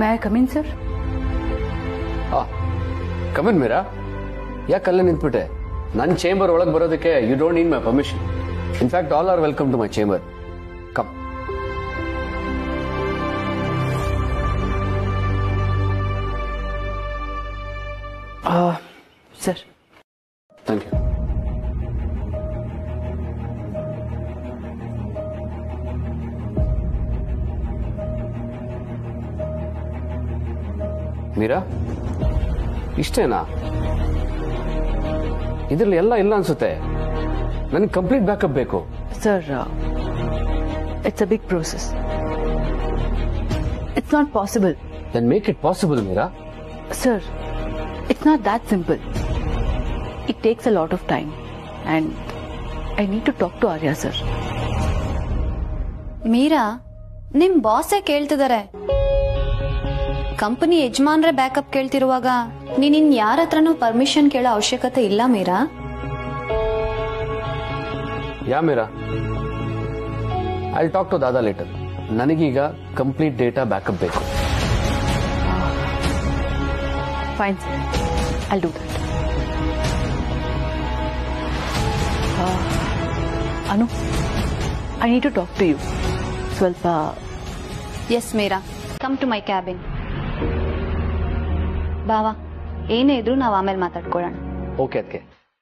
May I come in sir come on Meera ಯಾಕೆ ಅಲ್ಲೇ ನಿಂತ್ಬಿಟ್ಟೆ ನನ್ನ ಚೇಂಬರ್ ಒಳಗೆ ಬರೋದಕ್ಕೆ you don't need my permission in fact all are welcome to my chamber come sir thank you Meera ಇಷ್ಟೇನಾ ಇದ್ರಲ್ಲಿ ಎಲ್ಲ ಇಲ್ಲ ಅನ್ಸುತ್ತೆ ನನಗೆ ಕಂಪ್ಲೀಟ್ ಬ್ಯಾಕಪ್ ಬೇಕು sir it's a big process it's not possible then make it possible Meera Sir, it's not that simple. It takes a lot of time and I need to talk to Arya sir. Meera ನಿಮ್ ಬಾಸೇ ಕೇಳ್ತಿದಾರೆ company ಯಜಮಾನ್ರೆ backup ಕೇಳ್ತಿರುವಾಗ ನೀನ್ ಇನ್ ಯಾರ ಹತ್ರನೂ permission ಕೇಳೋ ಅವಶ್ಯಕತೆ ಇಲ್ಲ Meera yeah Meera I talk to Dada later ನನಗೀಗ ಕಂಪ್ಲೀಟ್ ಡೇಟಾ ಬ್ಯಾಕಪ್ ಬೇಕು Fine, sir. I'll do that. Uh, Anu, I need to talk to you. ಸ್ವಲ್ಪ yes Meera come to my cabin ಬಾವಾ ಏನೇ ಇದ್ರು ನಾವ್ ಆಮೇಲೆ ಮಾತಾಡ್ಕೊಳ್ಳೋಣ ಓಕೆ ಅದಕ್ಕೆ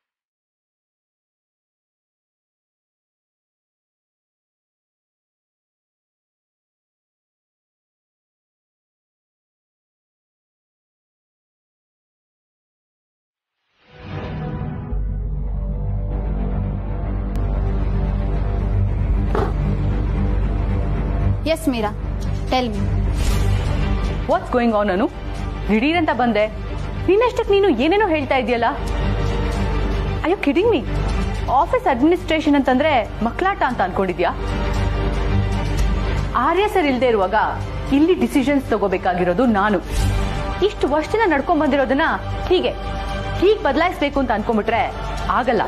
yes Meera tell me what's going on Anu ದಿಢೀರ್ ಅಂತ ಬಂದೆ ನೀನಷ್ಟಕ್ಕೆ ನೀನು ಏನೇನೋ ಹೇಳ್ತಾ ಇದೆಯಲ್ಲ ಅಯ್ಯೋ ಕಿಡಿಂಗ್ ಮೀ ಆಫೀಸ್ ಅಡ್ಮಿನಿಸ್ಟ್ರೇಷನ್ ಅಂತಂದ್ರೆ ಮಕ್ಕಳಾಟ ಅಂತ ಅನ್ಕೊಂಡಿದ್ಯಾ ಆರ್ಯ ಸರ್ ಇಲ್ದೇ ಇರುವಾಗ ಇಲ್ಲಿ ಡಿಸಿಷನ್ಸ್ ತಗೋಬೇಕಾಗಿರೋದು ನಾನು ಇಷ್ಟು ವರ್ಷದಿಂದ ನಡ್ಕೊಂಡ್ ಬಂದಿರೋದನ್ನ ಹೀಗೆ ಹೀಗೆ ಬದಲಾಯಿಸ್ಬೇಕು ಅಂತ ಅನ್ಕೊಂಡ್ಬಿಟ್ರೆ ಆಗಲ್ಲ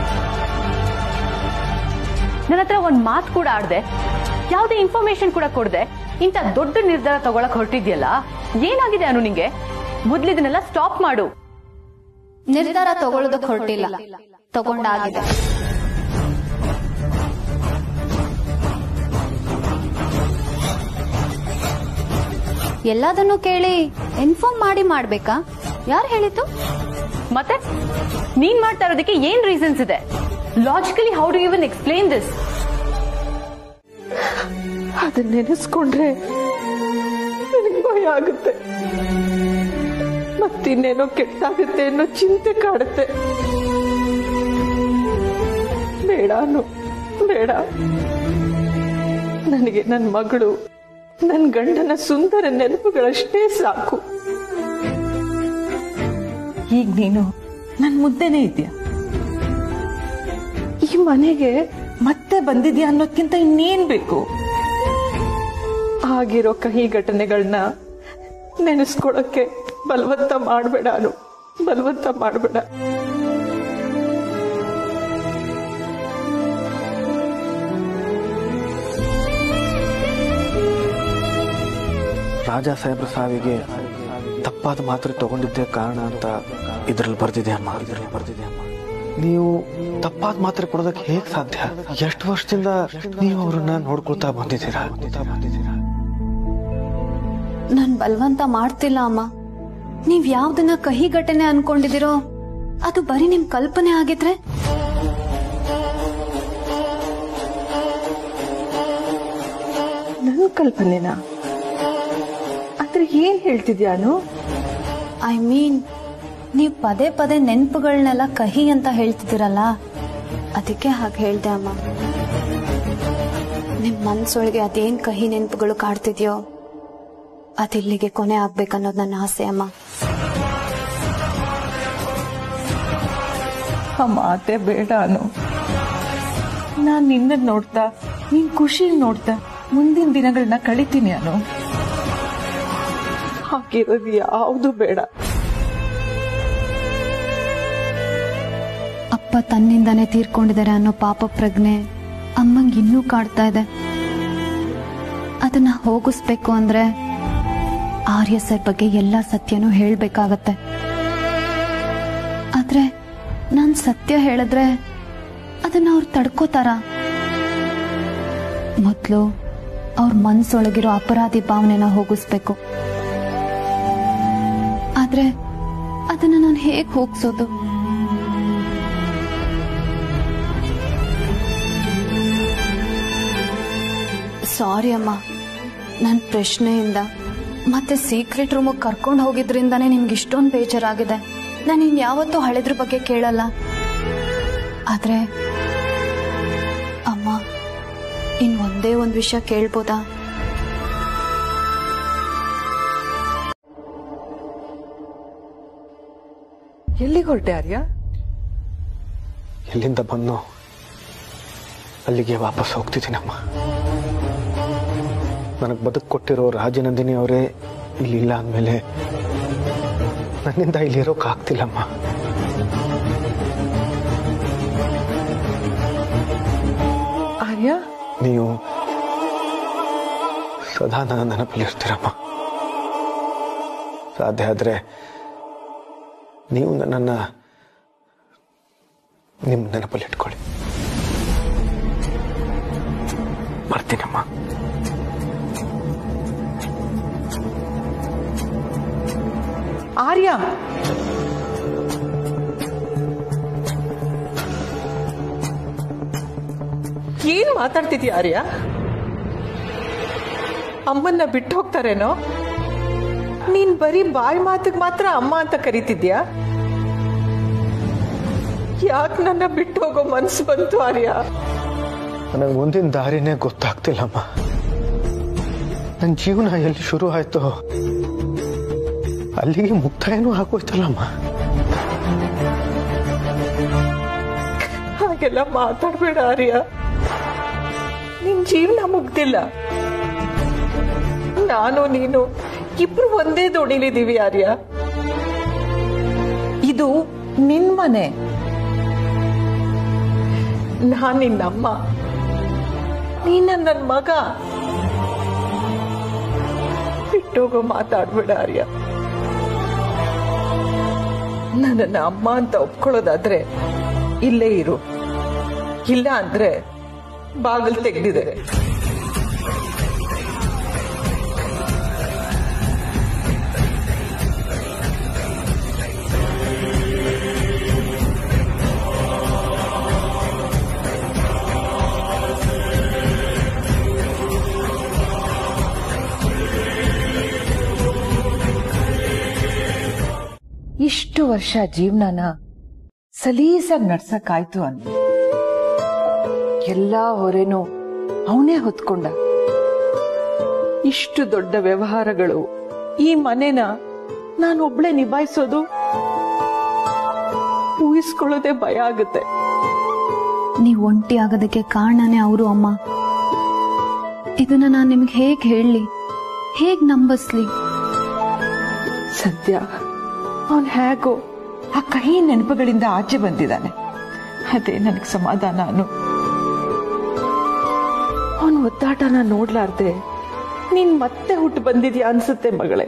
ನನ್ನ ಹತ್ರ ಒಂದ್ ಮಾತು ಕೂಡ ಆಡ್ದೆ ಯಾವುದೇ ಇನ್ಫಾರ್ಮೇಶನ್ ಕೂಡ ಕೊಡದೆ ಇಂಥ ದೊಡ್ಡ ನಿರ್ಧಾರ ತಗೊಳಕ್ ಹೊರಟಿದ್ಯಲ್ಲ ಏನಾಗಿದೆ ಅನು ನಿಂಗೆ ಮೊದ್ಲಿದನ್ನೆಲ್ಲ ಸ್ಟಾಪ್ ಮಾಡು ನಿರ್ಧಾರ ತಗೊಳ್ಳೋದಕ್ಕೆ ಹೊರಟಿಲ್ಲ ತಗೊಂಡಾಗಿದೆ ಎಲ್ಲದನ್ನು ಕೇಳಿ ಇನ್ಫಾರ್ಮ್ ಮಾಡಿ ಮಾಡ್ಬೇಕಾ ಯಾರು ಹೇಳಿದ್ದು ಮತ್ತೆ ನೀನ್ ಮಾಡ್ತಾ ಇರೋದಕ್ಕೆ ಏನ್ ರೀಸನ್ಸ್ ಇದೆ logically how do even explain this ಅದನ್ನ ನೆನೆಸ್ಕೊಂಡ್ರೆ ನನಗೆ ಭಯ ಆಗುತ್ತೆ ಮತ್ತಿನ್ನೇನೋ ಕೆಟ್ಟಾಗುತ್ತೆ ಅನ್ನೋ ಚಿಂತೆ ಕಾಡುತ್ತೆ ಬೇಡ ಅನು ಬೇಡ ನನಗೆ ನನ್ನ ಮಗಳು ನನ್ನ ಗಂಡನ ಸುಂದರ ನೆನಪುಗಳಷ್ಟೇ ಸಾಕು ಈಗ ನೀನು ನನ್ನ ಮುದ್ದೆನೇ ಇದೆಯಾ ಈ ಮನೆಗೆ ಮತ್ತೆ ಬಂದಿದ್ಯಾ ಅನ್ನೋದ್ಕಿಂತ ಇನ್ನೇನ್ ಬೇಕು ಆಗಿರೋ ಕಹಿ ಘಟನೆಗಳನ್ನ ನೆನೆಸ್ಕೊಳಕ್ಕೆ ಬಲವಂತ ಮಾಡಬೇಡ ಅನು ಬಲವಂತ ಮಾಡಬೇಡ ರಾಜ ಸಾಹೇಬ್ರ ಸಾವಿಗೆ ತಪ್ಪಾದ ಮಾತ್ರೆ ತಗೊಂಡಿದ್ದೇ ಕಾರಣ ಅಂತ ಇದ್ರಲ್ಲಿ ಬರ್ದಿದೆ ಅಮ್ಮ ಇದ್ರಲ್ಲಿ ಬರ್ದಿದೆ ಅಮ್ಮ ನೀವು ತಪ್ಪಾದ ಮಾತ್ರೆ ಕೊಡೋದಕ್ಕೆ ಹೇಗ್ ಸಾಧ್ಯ ಎಷ್ಟು ವರ್ಷದಿಂದ ನೀವು ಅವ್ರನ್ನ ನೋಡ್ಕೊಳ್ತಾ ಬಂದಿದ್ದೀರಾ ಬಂದಿದ್ದೀರಾ ನಾನ್ ಬಲವಂತ ಮಾಡ್ತಿಲ್ಲ ಅಮ್ಮ ನೀವ್ ಯಾವ್ದನ್ನ ಕಹಿ ಘಟನೆ ಅನ್ಕೊಂಡಿದಿರೋ ಅದು ಬರೀ ನಿಮ್ ಕಲ್ಪನೆ ಆಗಿದ್ರೆ ನನ್ನ ಕಲ್ಪನೆನಾ ಆದ್ರೆ ಏನ್ ಹೇಳ್ತಿದ್ಯಾನು ಐ ಮೀನ್ ನೀವ್ ಪದೇ ಪದೇ ನೆನ್ಪುಗಳನ್ನೆಲ್ಲ ಕಹಿ ಅಂತ ಹೇಳ್ತಿದ್ದೀರಲ್ಲ ಅದಕ್ಕೆ ಹಾಗೆ ಹೇಳ್ದೆ ಅಮ್ಮ ನಿಮ್ ಮನ್ಸೊಳಗೆ ಅದೇನ್ ಕಹಿ ನೆನ್ಪುಗಳು ಕಾಡ್ತಿದ್ಯೋ ಅದಿಲ್ಲಿಗೆ ಕೊನೆ ಆಗ್ಬೇಕನ್ನೋದು ನನ್ನ ಆಸೆ ಅಮ್ಮ ಆ ಮಾತೆ ಬೇಡ ಅನು ನಾನ್ ನಿನ್ನ ನೋಡ್ತಾ ನೀನ್ ಖುಷಿ ನೋಡ್ತಾ ಮುಂದಿನ ದಿನಗಳನ್ನ ಕಳಿತೀನಿ ಅನು ಹಾಗಿರೋದು ಯಾವುದು ಬೇಡ ಅಪ್ಪ ತನ್ನಿಂದಾನೇ ತೀರ್ಕೊಂಡಿದ್ದಾರೆ ಅನ್ನೋ ಪಾಪ ಪ್ರಜ್ಞೆ ಅಮ್ಮಂಗ್ ಇನ್ನೂ ಕಾಡ್ತಾ ಇದೆ ಅದನ್ನ ಹೋಗಿಸ್ಬೇಕು ಅಂದ್ರೆ ಆರ್ಯ ಸರ್ ಬಗ್ಗೆ ಎಲ್ಲ ಸತ್ಯನೂ ಹೇಳ್ಬೇಕಾಗತ್ತೆ ಆದ್ರೆ ನಾನ್ ಸತ್ಯ ಹೇಳಿದ್ರೆ ಅದನ್ನ ಅವ್ರು ತಡ್ಕೋತಾರ ಮೊದ್ಲು ಅವ್ರ ಮನ್ಸೊಳಗಿರೋ ಅಪರಾಧಿ ಭಾವನೆನ ಹೋಗಿಸ್ಬೇಕು ಆದ್ರೆ ಅದನ್ನ ನಾನು ಹೇಗ್ ಹೋಗ್ಸೋದು ಸಾರಿ ಅಮ್ಮ ನನ್ನ ಪ್ರಶ್ನೆಯಿಂದ ಮತ್ತೆ ಸೀಕ್ರೆಟ್ ರೂಮಿಗೆ ಕರ್ಕೊಂಡು ಹೋಗಿದ್ರಿಂದಾನೇ ನಿಮ್ಗೆ ಇಷ್ಟೊಂದು ಬೇಜಾರಾಗಿದೆ ನಾನು ಇನ್ ಯಾವತ್ತೂ ಹಳೆದ್ರ ಬಗ್ಗೆ ಕೇಳಲ್ಲ ಆದ್ರೆ ಅಮ್ಮ ಇನ್ ಒಂದೇ ಒಂದು ವಿಷಯ ಕೇಳ್ಬೋದಾ ಎಲ್ಲಿಗೆ ಹೊರಟೆ ಆರ್ಯ ಎಲ್ಲಿಂದ ಬಂದು ಅಲ್ಲಿಗೆ ವಾಪಸ್ ಹೋಗ್ತಿದ್ದೀನಮ್ಮ ನನಗೆ ಬದುಕು ಕೊಟ್ಟಿರೋ ರಾಜನಂದಿನಿ ಅವರೇ ಇಲ್ಲಿಲ್ಲ ಅಂದಮೇಲೆ ನನ್ನಿಂದ ಇಲ್ಲಿರೋಕ್ಕಾಗ್ತಿಲ್ಲಮ್ಮ ಆರ್ಯ ನೀವು ಸದಾ ನನ್ನ ನೆನಪಲ್ಲಿರ್ತೀರಮ್ಮ ಸಾಧ್ಯ ಆದರೆ ನೀವು ನನ್ನನ್ನು ನಿಮ್ಮ ನೆನಪಲ್ಲಿಟ್ಕೊಳ್ಳಿ ಬರ್ತೀನಮ್ಮ ಆರ್ಯ ಏನ್ ಮಾತಾಡ್ತಿದ್ಯಾ ಆರ್ಯ ಅಮ್ಮನ್ನ ಬಿಟ್ಟು ಹೋಗ್ತಾರೇನೋ ನೀನ್ ಬರೀ ಬಾಯಿ ಮಾತಿಗೆ ಮಾತ್ರ ಅಮ್ಮ ಅಂತ ಕರಿತಿದ್ಯಾ ಯಾಕೆ ನನ್ನ ಬಿಟ್ಟು ಹೋಗೋ ಮನ್ಸು ಬಂತು ಆರ್ಯ ನನಗೆ ಮುಂದಿನ ದಾರಿನೇ ಗೊತ್ತಾಗ್ತಿಲ್ಲಮ್ಮ ನನ್ನ ಜೀವನ ಎಲ್ಲಿ ಶುರು ಆಯ್ತೋ ಅಲ್ಲಿಗೆ ಮುಕ್ತಾಯನೂ ಆಗೋಯ್ತಲ್ಲಮ್ಮ ಹಾಗೆಲ್ಲ ಮಾತಾಡ್ಬೇಡ ಆರ್ಯ ನಿನ್ ಜೀವನ ಮುಗ್ದಿಲ್ಲ ನಾನು ನೀನು ಇಬ್ರು ಒಂದೇ ದೋಣಿಲಿದೀವಿ ಆರ್ಯ ಇದು ನಿನ್ ಮನೆ ನಾನ್ ನಿನ್ನಮ್ಮ ನೀನ ನನ್ನ ಮಗ ಬಿಟ್ಟೋಗೋ ಮಾತಾಡ್ಬೇಡ ಆರ್ಯ ನನ್ನನ್ನ ಅಮ್ಮ ಅಂತ ಒಪ್ಕೊಳ್ಳೋದಾದ್ರೆ ಇಲ್ಲೇ ಇರು ಇಲ್ಲ ಅಂದ್ರೆ ಬಾಗಿಲು ತೆಗೆದಿದೆ ಇಷ್ಟು ವರ್ಷ ಜೀವನನ ಸಲೀಸಾಗಿ ನಡ್ಸಕ್ಕಾಯ್ತು ಅಂದ ಎಲ್ಲಾ ಹೊರೆನೂ ಅವನೇ ಹೊತ್ಕೊಂಡ ಇಷ್ಟು ದೊಡ್ಡ ವ್ಯವಹಾರಗಳು ಈ ಮನೆನ ನಾನೊಬ್ಳೆ ನಿಭಾಯಿಸೋದು ಊಹಿಸ್ಕೊಳ್ಳೋದೇ ಭಯ ಆಗುತ್ತೆ ನೀವು ಒಂಟಿ ಆಗೋದಕ್ಕೆ ಕಾರಣನೇ ಅವರು ಅಮ್ಮ ಇದನ್ನ ನಾನು ನಿಮ್ಗೆ ಹೇಗ್ ಹೇಳಲಿ ಹೇಗ್ ನಂಬಸ್ಲಿ ಸದ್ಯ ಅವನ್ ಹೇಗೋ ಆ ಕಹಿ ನೆನಪುಗಳಿಂದ ಆಚೆ ಬಂದಿದ್ದಾನೆ ಅದೇ ನನಗೆ ಸಮಾಧಾನ ಅನು ಅವನ್ ಒದ್ದಾಟನ ನೋಡ್ಲಾರ್ದೆ ನೀನ್ ಮತ್ತೆ ಹುಟ್ಟು ಬಂದಿದ್ಯಾ ಅನ್ಸುತ್ತೆ ಮಗಳೇ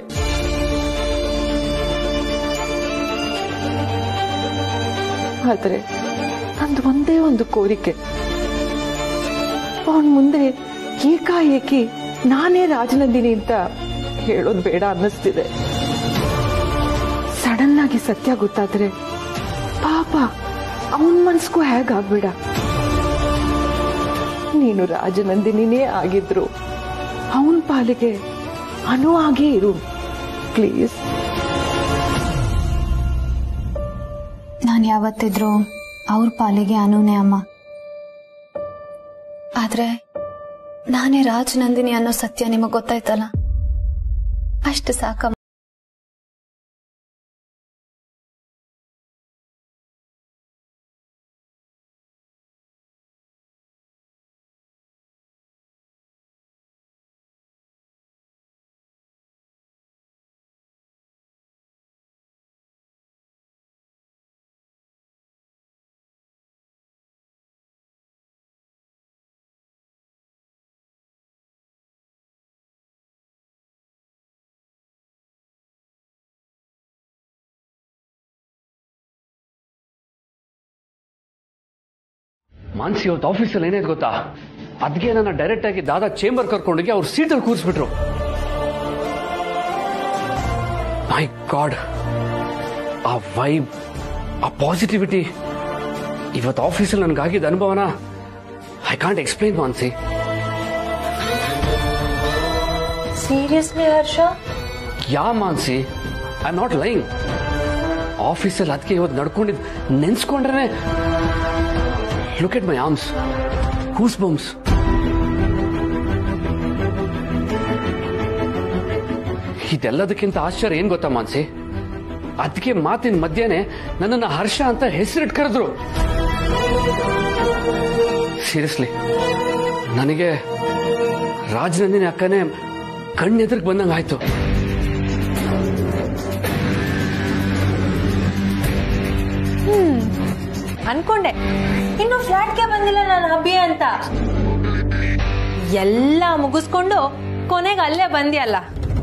ಆದ್ರೆ ನಂದು ಒಂದೇ ಒಂದು ಕೋರಿಕೆ ಅವನ್ ಮುಂದೆ ಏಕಾಏಕಿ ನಾನೇ ರಾಜನಂದಿನಿ ಅಂತ ಹೇಳೋದು ಬೇಡ ಅನ್ನಿಸ್ತಿದೆ ಸಡನ್ ಆಗಿ ಸತ್ಯ ಗೊತ್ತಾದ್ರೆ ಪಾಪ ಅವನ್ ಮನ್ಸ್ಗೂ ಹೇಗಾಗ್ಬೇಡ ನೀನು ರಾಜನಂದಿನಿನೇ ಆಗಿದ್ರು ಅವನ್ ಪಾಲಿಗೆ ಅನು ಆಗೇ ಇರು ಪ್ಲೀಸ್ ನಾನು ಯಾವತ್ತಿದ್ರು ಅವ್ರ ಪಾಲಿಗೆ ಅನೂನೇ ಅಮ್ಮ ಆದ್ರೆ ನಾನೇ ರಾಜನಂದಿನಿ ಅನ್ನೋ ಸತ್ಯ ನಿಮಗ್ ಗೊತ್ತಾಯ್ತಲ್ಲ ಅಷ್ಟು ಸಾಕಮ್ಮ ಮಾನ್ಸಿ ಇವತ್ತು ಆಫೀಸಲ್ಲಿ ಏನೇ ಗೊತ್ತಾ ಅದಕ್ಕೆ ನನ್ನ ಡೈರೆಕ್ಟ್ ಆಗಿ ದಾದಾ ಚೇಂಬರ್ ಕರ್ಕೊಂಡೋಗಿ ಅವ್ರ ಸೀಟಲ್ಲಿ ಕೂರಿಸ್ಬಿಟ್ರು ಮೈ ಗಾಡ್ ಆ ವೈಬ್ ಆ ಪಾಸಿಟಿವಿಟಿ ಇವತ್ತು ಆಫೀಸಲ್ಲಿ ನನಗಾಗಿದ್ದ ಅನುಭವನ I can't explain Mansi seriously Harsha yeah Mansi I not lying ಆಫೀಸಲ್ಲಿ ಅದಕ್ಕೆ ಇವತ್ತು ನಡ್ಕೊಂಡಿದ್ ನೆನ್ಸ್ಕೊಂಡ್ರೆ look at my arms goose bumps ಇದೆಲ್ಲದಕ್ಕಿಂತ ಆಶ್ಚರ್ಯ ಏನ್ ಗೊತ್ತಾ ಮಾನ್ಸಿ ಅದಕ್ಕೆ ಮಾತಿನ ಮಧ್ಯೆನೆ ನನ್ನನ್ನು ಹರ್ಷ ಅಂತ ಹೆಸರಿಟ್ ಕರೆದ್ರು ಸೀರಿಯಸ್ಲಿ ನನಗೆ ರಾಜನಂದಿನಿ ಅಕ್ಕನೇ ಕಣ್ಣೆದುರಿಗೆ ಬಂದಂಗಾಯ್ತು ಅನ್ಕೊಂಡೆ ಇನ್ನು ಫ್ಲಾಟ್ಗೆ ಬಂದಿಲ್ಲ ನಾನು ಹಬ್ಬಿ ಅಂತ ಎಲ್ಲ ಮುಗಿಸ್ಕೊಂಡು ಕೊನೆಗೆ ಅಲ್ಲೇ ಬಂದ್ಯಲ್ಲ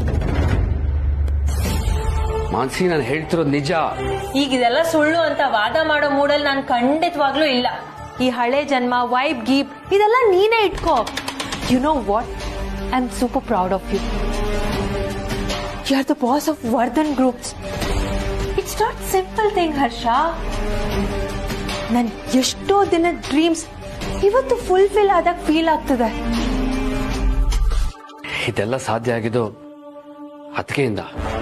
ಮಾನ್ಸಿ ನಾನು ಹೇಳ್ತಿರೋದು ನಿಜ ಈಗ ಇದೆಲ್ಲ ಸುಳ್ಳು ಅಂತ ವಾದ ಮಾಡೋ ಮೂಡಲ್ಲಿ ನಾನು ಖಂಡಿತವಾಗ್ಲೂ ಇಲ್ಲ ಈ ಹಳೆ ಜನ್ಮ ವೈಬ್ ಗೀಪ್ ಇದೆಲ್ಲ ನೀನೇ ಇಟ್ಕೋ you know what I am super proud of you you are the boss of Vardhan groups it's not simple thing Harsha ನನ್ ಎಷ್ಟೋ ದಿನ ಡ್ರೀಮ್ಸ್ ಇವತ್ತು ಫುಲ್ಫಿಲ್ ಆದಾಗ ಫೀಲ್ ಆಗ್ತದೆ ಇದೆಲ್ಲ ಸಾಧ್ಯ ಆಗಿದ್ದು ಅದಕ್ಕೆಯಿಂದ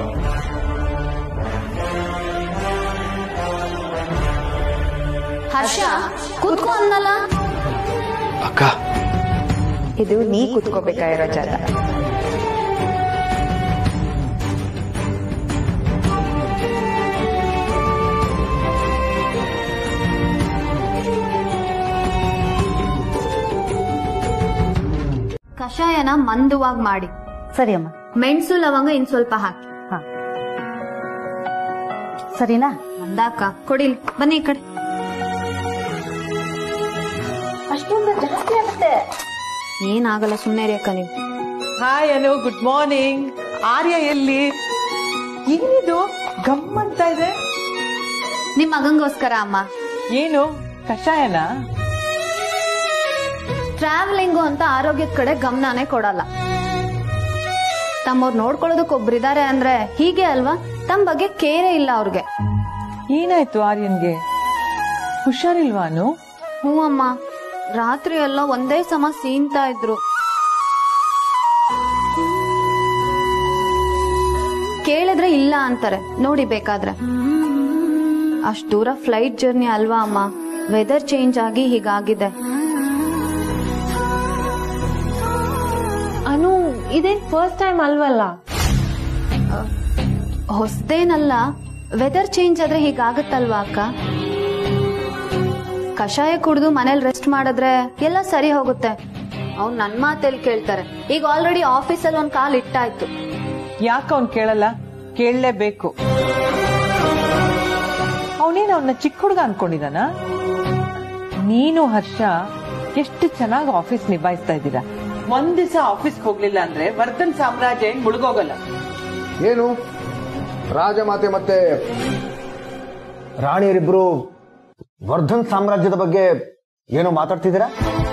ಹರ್ಷ ಕೂತ್ಕೋ ಅನ್ನಲ್ಲ ಅಕ್ಕ ಇದು ನೀ ಕುತ್ಕೋಬೇಕಾಗಿರೋ ಜಾಗ ಕಷಾಯನ ಮಂದುವಾಗಿ ಮಾಡಿ ಸರಿ ಅಮ್ಮ ಮೆಣಸು ಲವಂಗ ಇನ್ ಸ್ವಲ್ಪ ಹಾಕಿ ಸರಿನಾ ಮಂದಾಕ ಕೊಡಿಲ್ ಬನ್ನಿ ಈ ಕಡೆ ಅಷ್ಟೊಂದು ಜಾಸ್ತಿ ಆಗುತ್ತೆ ಏನಾಗಲ್ಲ ಸುಮ್ಮನೆ ರೀ ಅಕ್ಕ ನೀವು hi Anu good morning Arya ಎಲ್ಲಿ ಏನಿದು ಗಮ್ಮಂತ ಇದೆ ನಿಮ್ ಮಗಂಗೋಸ್ಕರ ಅಮ್ಮ ಏನು ಕಷಾಯನ ಟ್ರಾವೆಲಿಂಗು ಅಂತ ಆರೋಗ್ಯದ ಕಡೆ ಗಮನನೇ ಕೊಡಲ್ಲ ತಮ್ಮವ್ರು ನೋಡ್ಕೊಳ್ಳೋದಕ್ ಒಬ್ರಿದ್ದಾರೆ ಅಂದ್ರೆ ಹೀಗೆ ಅಲ್ವಾ ತಮ್ಮ ಬಗ್ಗೆ ಕೇರೇ ಇಲ್ಲ ಅವ್ರಿಗೆ ಏನಾಯ್ತು ಆರ್ಯನ್ಗೆ ಹುಷಾರಿಲ್ವಾನು ಹ್ಞೂ ಅಮ್ಮ ರಾತ್ರಿ ಎಲ್ಲ ಒಂದೇ ಸಮ ಸೀನ್ತಾ ಇದ್ರು ಕೇಳಿದ್ರೆ ಇಲ್ಲ ಅಂತಾರೆ ನೋಡಿ ಬೇಕಾದ್ರೆ ಅಷ್ಟ್ ದೂರ ಫ್ಲೈಟ್ ಜರ್ನಿ ಅಲ್ವಾ ಅಮ್ಮ ವೆದರ್ ಚೇಂಜ್ ಆಗಿ ಹೀಗಾಗಿದೆ ಅನು ಇದೇನ್ ಫಸ್ಟ್ ಟೈಮ್ ಅಲ್ವಲ್ಲ ಹೊಸ್ದೇನಲ್ಲ ವೆದರ್ ಚೇಂಜ್ ಆದ್ರೆ ಹೀಗಾಗತ್ತಲ್ವಾ ಅಕ್ಕ ಕಷಾಯ ಕುಡಿದು ಮನೇಲಿ ರೆಸ್ಟ್ ಮಾಡಿದ್ರೆ ಎಲ್ಲ ಸರಿ ಹೋಗುತ್ತೆ ಅವ್ನು ನನ್ ಮಾತೆಲ್ಲಿ ಕೇಳ್ತಾರೆ ಈಗ ಆಲ್ರೆಡಿ ಆಫೀಸಲ್ಲಿ ಒಂದ್ ಕಾಲ್ ಇಟ್ಟಾಯ್ತು ಯಾಕೆ ಅವ್ನ್ ಕೇಳಲ್ಲ ಕೇಳಲೇಬೇಕು ಅವನೇನು ಅವನ್ನ ಚಿಕ್ಕ ಹುಡುಗ ಅನ್ಕೊಂಡಿದಾನ ನೀನು ಹರ್ಷ ಎಷ್ಟು ಚೆನ್ನಾಗಿ ಆಫೀಸ್ ನಿಭಾಯಿಸ್ತಾ ಇದ್ದೀರಾ ಒಂದ್ ದಿವಸ ಆಫೀಸ್ಗೆ ಹೋಗ್ಲಿಲ್ಲ ಅಂದ್ರೆ ವರ್ಧನ್ ಸಾಮ್ರಾಜ್ಯ ಏನ್ ಮುಳುಗೋಗಲ್ಲ ಏನು ರಾಜಮಾತೆ ಮತ್ತೆ ರಾಣಿಯರಿಬ್ರು ವರ್ಧನ್ ಸಾಮ್ರಾಜ್ಯದ ಬಗ್ಗೆ ಏನೋ ಮಾತಾಡ್ತಿದ್ದೀರಾ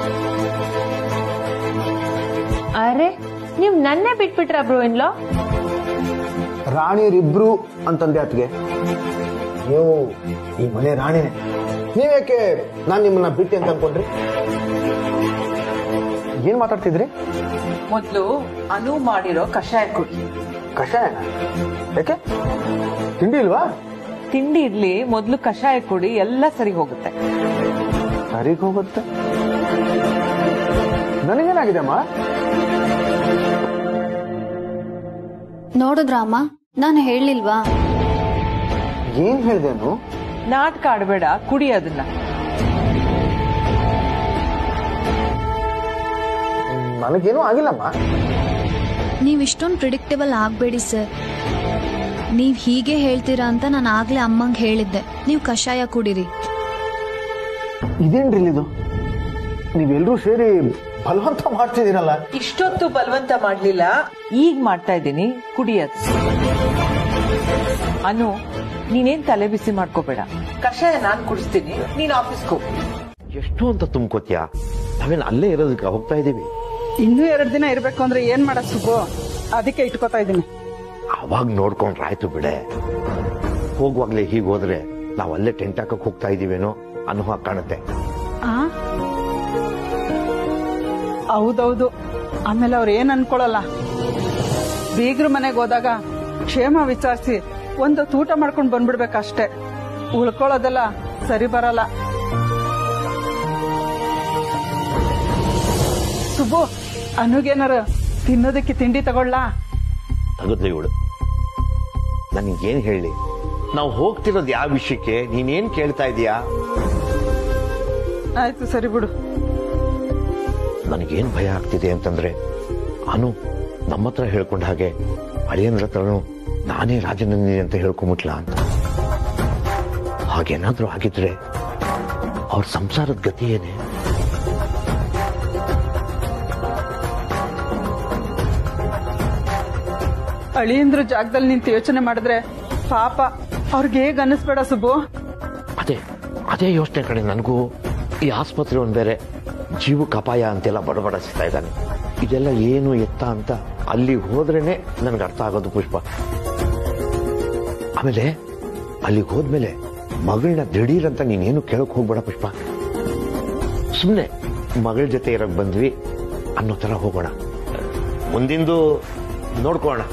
ಅರೆ ನೀವ್ ನನ್ನೇ ಬಿಟ್ಬಿಟ್ರ ಬ್ರೋ ಇನ್ಲೋ ರಾಣಿಯರಿಬ್ರು ಅಂತಂದೆ ಅತ್ಗೆ ನೀವು ಈ ಮನೆ ರಾಣಿನೇ ನೀವ್ಯಾಕೆ ನಾನ್ ನಿಮ್ಮನ್ನ ಬಿಟ್ಟೆ ಅಂತ ಅನ್ಕೊಂಡ್ರಿ ಏನ್ ಮಾತಾಡ್ತಿದ್ರಿ ಮೊದ್ಲು ಅನು ಮಾಡಿರೋ ಕಷಾಯ ಕುಡಿ ಕಷಾಯನ ಯಾಕೆ ತಿಂಡಿ ಇಲ್ವಾ ತಿಂಡಿ ಇರ್ಲಿ ಮೊದ್ಲು ಕಷಾಯ ಕುಡಿ ಎಲ್ಲ ಸರಿ ಹೋಗುತ್ತೆ ಸರಿಗೆ ಹೋಗುತ್ತೆ ನನಗೇನಾಗಿದೆ ಅಮ್ಮ ನೋಡಿದ್ರ ಅಮ್ಮ ನಾನು ಹೇಳಿಲ್ವಾ ಏನ್ ಹೇಳ್ದೇನು ನಾಟಕ ಆಡ್ಬೇಡ ಕುಡಿ ಅದನ್ನ ನನಗೇನೂ ಆಗಿಲ್ಲಮ್ಮ ನೀವ್ ಇಷ್ಟೊಂದು ಪ್ರಿಡಿಕ್ಟಬಲ್ ಆಗ್ಬೇಡಿ ಸರ್ ನೀವ್ ಹೀಗೆ ಹೇಳ್ತೀರಾ ಅಂತ ನಾನು ಆಗ್ಲೇ ಅಮ್ಮಂಗ್ ಹೇಳಿದ್ದೆ ನೀವು ಕಷಾಯ ಕುಡಿರಿ ಇದೇನ್ರಿ ಇದು ನೀವೆಲ್ಲರೂ ಸೇರಿ ಬಲವಂತ ಮಾಡ್ತಿದ್ದೀರಲ್ಲ ಇಷ್ಟೊತ್ತು ಬಲವಂತ ಮಾಡ್ಲಿಲ್ಲ ಈಗ ಮಾಡ್ತಾ ಇದ್ದೀನಿ ಕುಡಿಯೋದು ಅನು ನೀನೇನ್ ತಲೆ ಬಿಸಿ ಮಾಡ್ಕೋಬೇಡ ಕಷಾಯ ನಾನ್ ಕುಡಿಸ್ತೀನಿ ನೀನ್ ಆಫೀಸ್ಗೆ ಹೋಗು ಎಷ್ಟು ಅಂತ ತುಂಬ್ಕೋತ್ಯಾ ನಾವೇನು ಅಲ್ಲೇ ಇರೋದಕ್ಕೆ ಹೋಗ್ತಾ ಇದ್ದೀವಿ ಇನ್ನೂ ಎರಡು ದಿನ ಇರ್ಬೇಕು ಅಂದ್ರೆ ಏನ್ ಮಾಡ ಸುಬ್ಬು ಅದಕ್ಕೆ ಇಟ್ಕೋತಾ ಇದ್ದೀನಿ ಅವಾಗ ನೋಡ್ಕೊಂಡ್ರೆ ಆಯ್ತು ಬಿಡೆ ಹೋಗುವಾಗ್ಲೇ ಹೀಗೆ ಹೋದ್ರೆ ನಾವು ಅಲ್ಲೇ ಟೆಂಟ್ ಹಾಕಕ್ ಹೋಗ್ತಾ ಇದೀವೇನೋ ಅನ್ನೋ ಹಾಗೆ ಕಾಣುತ್ತೆ ಹೌದೌದು ಆಮೇಲೆ ಅವ್ರು ಏನ್ ಅನ್ಕೊಳಲ್ಲ ಬೀಗ್ರ ಮನೆಗೆ ಹೋದಾಗ ಕ್ಷೇಮ ವಿಚಾರಿಸಿ ಒಂದು ಊಟ ಮಾಡ್ಕೊಂಡು ಬಂದ್ಬಿಡ್ಬೇಕಷ್ಟೇ ಉಳ್ಕೊಳ್ಳೋದೆಲ್ಲ ಸರಿ ಬರಲ್ಲ ಸುಬ್ಬು ಅನುಗೇನಾರ ತಿನ್ನೋದಕ್ಕೆ ತಿಂಡಿ ತಗೊಳ್ಳ ತಗದ್ಲಿ ಇವಳು ನನಗೇನ್ ಹೇಳಿ ನಾವು ಹೋಗ್ತಿರೋದು ಯಾವ ವಿಷಯಕ್ಕೆ ನೀನೇನ್ ಕೇಳ್ತಾ ಇದೀಯಾ ಆಯ್ತು ಸರಿ ಬಿಡು ನನಗೇನ್ ಭಯ ಆಗ್ತಿದೆ ಅಂತಂದ್ರೆ ಅನು ನಮ್ಮ ಹತ್ರ ಹೇಳ್ಕೊಂಡ ಹಾಗೆ ಅಳಿಯಂದ್ರ ಹತ್ರನು ನಾನೇ ರಾಜನಂದಿನಿ ಅಂತ ಹೇಳ್ಕೊಂಬಿಟ್ಲ ಅಂತ ಹಾಗೇನಾದ್ರೂ ಆಗಿದ್ರೆ ಅವ್ರ ಸಂಸಾರದ ಗತಿ ಏನೇ ಅಳಿಯಂದ್ರ ಜಾಗದಲ್ಲಿ ನಿಂತು ಯೋಚನೆ ಮಾಡಿದ್ರೆ ಪಾಪ ಅವ್ರಿಗೆ ಹೇಗ್ ಅನ್ನಿಸ್ಬೇಡ ಸುಬ್ಬು ಅದೇ ಅದೇ ಯೋಚನೆ ಕಡೆ ನನಗೂ ಈ ಆಸ್ಪತ್ರೆ ಒಂದ್ ಬೇರೆ ಜೀವಕ್ಕೆ ಅಪಾಯ ಅಂತೆಲ್ಲ ಬಡಬಡಿಸ್ತಾ ಇದ್ದಾನೆ ಇದೆಲ್ಲ ಏನು ಎತ್ತ ಅಂತ ಅಲ್ಲಿ ಹೋದ್ರೇನೆ ನನ್ಗೆ ಅರ್ಥ ಆಗೋದು ಪುಷ್ಪ ಆಮೇಲೆ ಅಲ್ಲಿಗೆ ಹೋದ್ಮೇಲೆ ಮಗಳನ್ನ ದಿಢೀರ್ ಅಂತ ನೀನೇನು ಕೇಳಕ್ ಹೋಗ್ಬೇಡ ಪುಷ್ಪ ಸುಮ್ಮನೆ ಮಗಳ ಜೊತೆ ಇರಕ್ ಬಂದ್ವಿ ಅನ್ನೋ ತರ ಹೋಗೋಣ ಮುಂದಿಂದು ನೋಡ್ಕೋಣ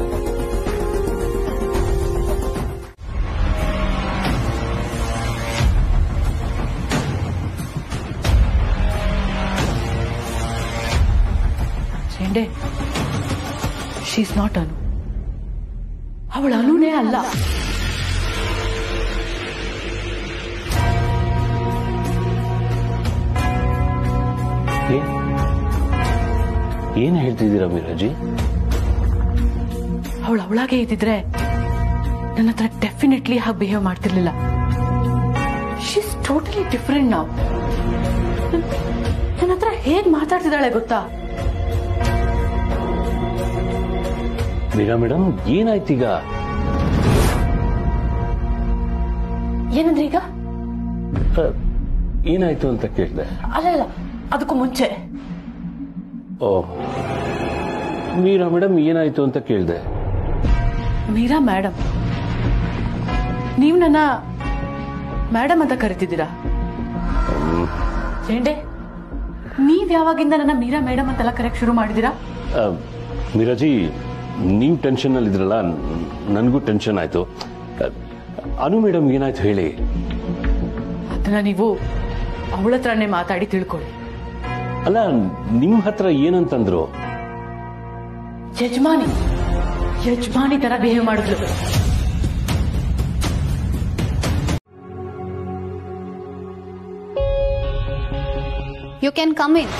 ಚೆಂಡೆ ಶೀಸ್ ನಾಟ್ ಅನು ಅವಳ ಅನುನೇ ಅಲ್ಲ ಏನ್ ಹೇಳ್ತಿದ್ದೀರಾ ಮೀರಾಜಿ ಅವಳು ಅವಳಾಗೆ ಇದ್ದಿದ್ರೆ ನನ್ನ ಹತ್ರ ಡೆಫಿನೆಟ್ಲಿ ಹಾಗೆ ಬಿಹೇವ್ ಮಾಡ್ತಿರ್ಲಿಲ್ಲ ಶೀಸ್ ಟೋಟಲಿ ಡಿಫ್ರೆಂಟ್ ನಾವು ನನ್ನ ಹತ್ರ ಹೇಗ್ ಮಾತಾಡ್ತಿದ್ದಾಳೆ ಗೊತ್ತಾ ಮೀರಾ ಮೇಡಮ್ ಏನಾಯ್ತೀಗ ಏನಂದ್ರೆ ಈಗ ಅ, ಏನಾಯ್ತು ಅಂತ ಕೇಳಿದೆ ಅಲ್ಲ ಅಲ್ಲ ಅದಕ್ಕೂ ಮುಂಚೆ ಓ ಮೀರಾ ಮೇಡಮ್ ಏನಾಯ್ತು ಅಂತ ಕೇಳಿದೆ ಮೀರಾ ಮೇಡಮ್ ನೀವು ನನ್ನ ಮೇಡಮ್ ಅಂತ ಕರಿತಿದ್ದೀರಾ ಚೆಂಡೆ ನೀವ್ ಯಾವಾಗಿಂದ ನನ್ನ ಮೀರಾ ಮೇಡಮ್ ಅಂತೆಲ್ಲ ಕರೆಯಕ್ ಶುರು ಮಾಡಿದೀರಾ ಅ, ಮೀರಾಜಿ ನೀವು ಟೆನ್ಷನ್ ಅಲ್ಲಿ ಇದ್ರಲ್ಲ ನನಗೂ ಟೆನ್ಷನ್ ಆಯ್ತು ಅ, ಅನು ಮೇಡಮ್ ಏನಾಯ್ತು ಹೇಳಿ ಅದನ್ನ ನೀವು ಅವಳ ಹತ್ರನೇ ಮಾತಾಡಿ ತಿಳ್ಕೊಳ್ಳಿ ಅಲ್ಲ ನಿಮ್ ಹತ್ರ ಏನಂತಂದ್ರು ಯಜಮಾನಿ ಯಜಮಾನಿ ತರ ಬಿಹೇವ್ ಮಾಡಿದ್ಲು ಯು ಕ್ಯಾನ್ ಕಮ್ ಇನ್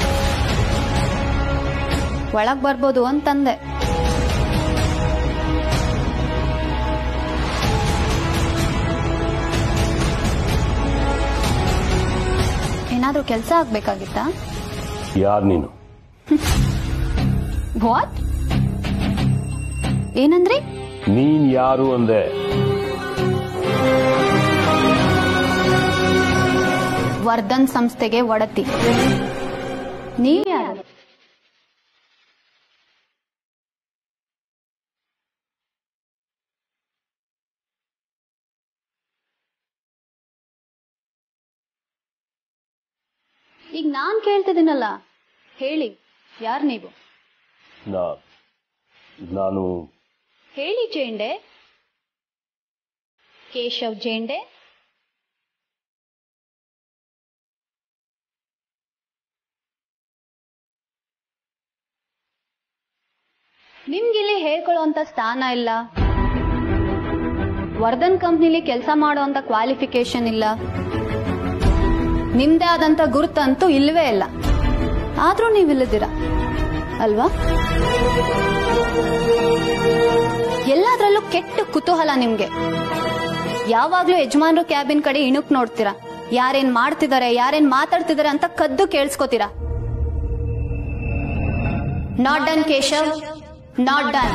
ಒಳಗ್ ಬರ್ಬೋದು ಅಂತಂದೆ ಏನಾದ್ರೂ ಕೆಲಸ ಆಗ್ಬೇಕಾಗಿತ್ತಾ ಯಾರ್ ನೀನು ವಾಟ್ ಏನಂದ್ರಿ ನೀನ್ ಯಾರು ಅಂದೆ ವರ್ಧನ್ ಸಂಸ್ಥೆಗೆ ಒಡತಿ ನೀವ್ ಯಾರು ಈಗ ನಾನ್ ಕೇಳ್ತಿದ್ದೀನಲ್ಲ ಹೇಳಿ ಯಾರು ನೀವು ನಾ- ನಾನು ಹೇಳಿ ಜೇಂಡೆ ಕೇಶವ್ ಜೇಂಡೆ ನಿಮ್ಗಿಲ್ಲಿ ಹೇಳ್ಕೊಳ್ಳುವಂತ ಸ್ಥಾನ ಇಲ್ಲ ವರ್ಧನ್ ಕಂಪ್ನಿಲಿ ಕೆಲಸ ಮಾಡುವಂತ ಕ್ವಾಲಿಫಿಕೇಶನ್ ಇಲ್ಲ ನಿಮ್ದೇ ಆದಂತ ಗುರುತಂತೂ ಇಲ್ವೇ ಇಲ್ಲ ಆದ್ರೂ ನೀವಿಲ್ಲದಿರ ಅಲ್ವಾ ಎಲ್ಲಾದ್ರಲ್ಲೂ ಕೆಟ್ಟ ಕುತೂಹಲ ನಿಮ್ಗೆ ಯಾವಾಗ್ಲೂ ಯಜಮಾನ್ರು ಕ್ಯಾಬಿನ್ ಕಡೆ ಇಣುಕ್ ನೋಡ್ತೀರಾ ಯಾರೇನ್ ಮಾಡ್ತಿದಾರೆ ಯಾರೇನ್ ಮಾತಾಡ್ತಿದಾರೆ ಅಂತ ಕದ್ದು ಕೇಳಿಸ್ಕೊತೀರಾ not done Keshav not done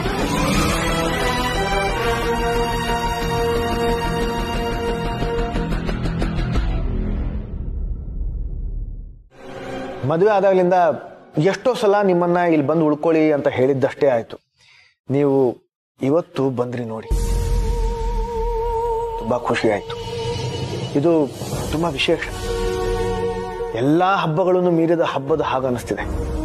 ಮದುವೆ ಆದಾಗಲಿಂದ ಎಷ್ಟೋ ಸಲ ನಿಮ್ಮನ್ನ ಇಲ್ಲಿ ಬಂದು ಉಳ್ಕೊಳ್ಳಿ ಅಂತ ಹೇಳಿದ್ದಷ್ಟೇ ಆಯ್ತು ನೀವು ಇವತ್ತು ಬಂದ್ರಿ ನೋಡಿ ತುಂಬಾ ಖುಷಿ ಆಯ್ತು ಇದು ತುಂಬಾ ವಿಶೇಷ ಎಲ್ಲಾ ಹಬ್ಬಗಳನ್ನು ಮೀರಿದ ಹಬ್ಬದ ಹಾಗನ್ನಿಸ್ತಿದೆ